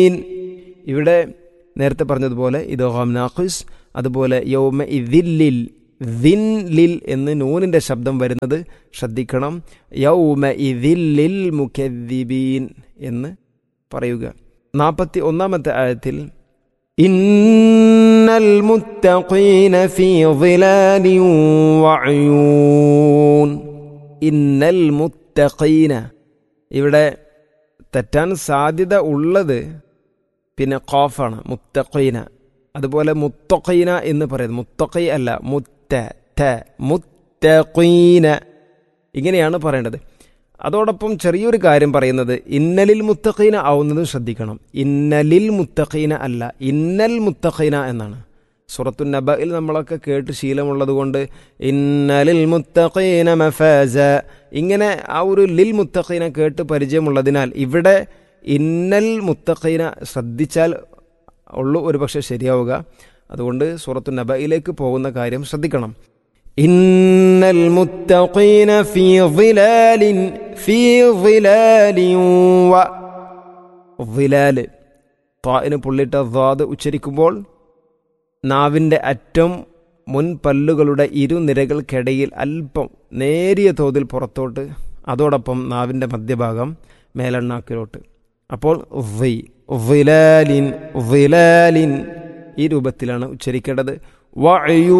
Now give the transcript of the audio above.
ഇവിടെ നേരത്തെ പറഞ്ഞതുപോലെ ഇത് നാഖിസ് അതുപോലെ യൗമ ഇതില്ലിൽ ദിൻ ലിൽ എന്ന് നൂനിൻ്റെ ശബ്ദം വരുന്നത് ശ്രദ്ധിക്കണം യൗമ ഇതില്ലിൽ മുഖദ്ദിബീൻ എന്ന് പറയുക നാൽപ്പത്തി ഒന്നാമത്തെ ആയത്തിൽ ഇന്നൽ മുത്തഖീന ഫീ ളിലാലിൻ വഅയൂൻ ഇന്നൽ മുത്തഖീന ഇവിടെ തെറ്റാൻ സാധ്യത ഉള്ളത് പിന്നെ ഖാഫാണ് മുത്തഖീന അതുപോലെ മുത്തഖീന എന്ന് പറയുന്നത് മുത്തഖി അല്ല മുത്ത ത മുത്തഖീന ഇങ്ങനെയാണ് പറയേണ്ടത് അതോടൊപ്പം ചെറിയൊരു കാര്യം പറയുന്നത് ഇന്നലിൽ മുത്തഖീന ആവുന്നതും ശ്രദ്ധിക്കണം ഇന്നലിൽ മുത്തഖീന അല്ല ഇന്നൽ മുത്തഖീന എന്നാണ് സുറത്തു നബയിൽ നമ്മളൊക്കെ കേട്ട് ശീലമുള്ളത് കൊണ്ട് ഇന്നലിൽ മുത്തഖീന മഫാസ ഇങ്ങനെ ആ ഒരു ലിൽ മുത്തഖീന കേട്ട് പരിചയമുള്ളതിനാൽ ഇവിടെ ഇന്നൽ മുത്തഖീന ശ്രദ്ധിച്ചാൽ ഉള്ളൂ ഒരു പക്ഷേ ശരിയാവുക അതുകൊണ്ട് സൂറത്തു നബയിലേക്ക് പോകുന്ന കാര്യം ശ്രദ്ധിക്കണം ഇന്നൽ മുത്തഖീന ഫീ ളിലാലിൻ ഫീ ളിലാലിൻ വ ളിലാല് ത്വാഇന് പുള്ളിട്ട ദ്വാദ് ഉച്ചരിക്കുമ്പോൾ നാവിൻ്റെ അറ്റം മുൻ പല്ലുകളുടെ ഇരുനിരകൾക്കിടയിൽ അല്പം നേരിയ തോതിൽ പുറത്തോട്ട് അതോടൊപ്പം നാവിൻ്റെ മധ്യഭാഗം മേലെണ്ണാക്കിലോട്ട് അപ്പോൾ വൈ വിലാലിൻ വിലാലിൻ ഈ രൂപത്തിലാണ് ഉച്ചരിക്കേണ്ടത് വയു